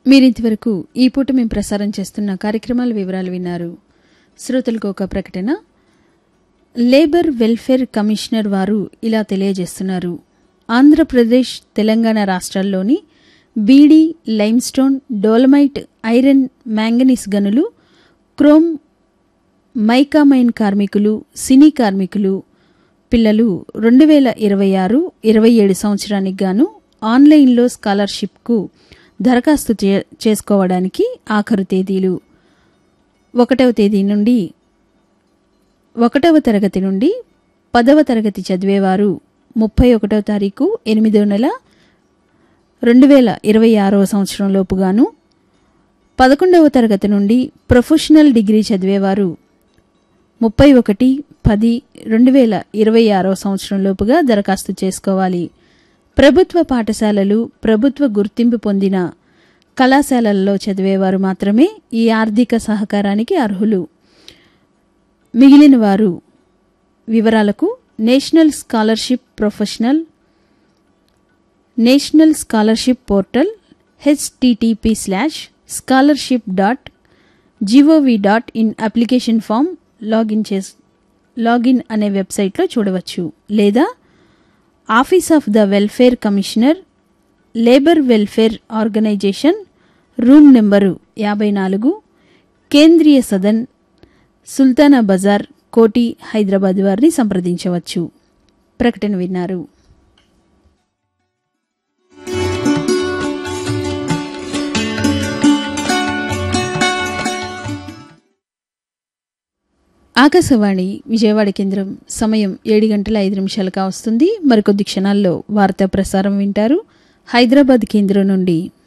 మీరింతవరకు ఈ పూట మేము ప్రసారం చేస్తున్న కార్యక్రమాల వివరాలు విన్నారు శ్రోతలకు ఒక ప్రకటన లేబర్ వెల్ఫేర్ కమిషనర్ వారు ఇలా తెలియజేస్తున్నారు ఆంధ్రప్రదేశ్ తెలంగాణ రాష్ట్రాల్లోని beedi limestone dolomite iron manganese గనులు క్రోమ్ మైకామైన్ కార్మికులు సినీ కార్మికులు పిల్లలు రెండు వేల ఇరవై ఆరు ఇరవై ఏడు సంవత్సరానికి గాను ఆన్లైన్లో స్కాలర్షిప్కు దరఖాస్తు చే- చేసుకోవడానికి ఆఖరు తేదీలు ఒకటవ తేదీ నుండి ఒకటవ తరగతి నుండి పదవ తరగతి చదివేవారు ముప్పై ఒకటవ తారీఖు ఎనిమిదవ నెల రెండు వేల ఇరవై ఆరవ సంవత్సరం లోపుగాను పదకొండవ తరగతి నుండి ప్రొఫెషనల్ డిగ్రీ చదివేవారు ముప్పై ఒకటి పది రెండు వేల ఇరవై ఆరవ సంవత్సరం లోపుగా దరఖాస్తు చేసుకోవాలి ప్రభుత్వ పాఠశాలలు ప్రభుత్వ గుర్తింపు పొందిన కళాశాలల్లో చదివేవారు మాత్రమే ఈ ఆర్థిక సహకారానికి అర్హులు మిగిలిన వారు వివరాలకు national scholarship professional national scholarship portal HTTP slash scholarship dot GOV dot in application form login చేస్ లాగిన్ అనే వెబ్సైట్లో చూడవచ్చు లేదా office of the welfare commissioner labour welfare organisation room number యాభై నాలుగు కేంద్రీయ సదన్ సుల్తానా బజార్ కోటి హైదరాబాద్ వారిని సంప్రదించవచ్చు ప్రకటన విన్నారు ఆకాశవాణి విజయవాడ కేంద్రం సమయం ఏడు గంటల ఐదు నిమిషాలుగా వస్తుంది మరికొద్ది క్షణాల్లో వార్తా ప్రసారం వింటారు హైదరాబాద్ కేంద్రం నుండి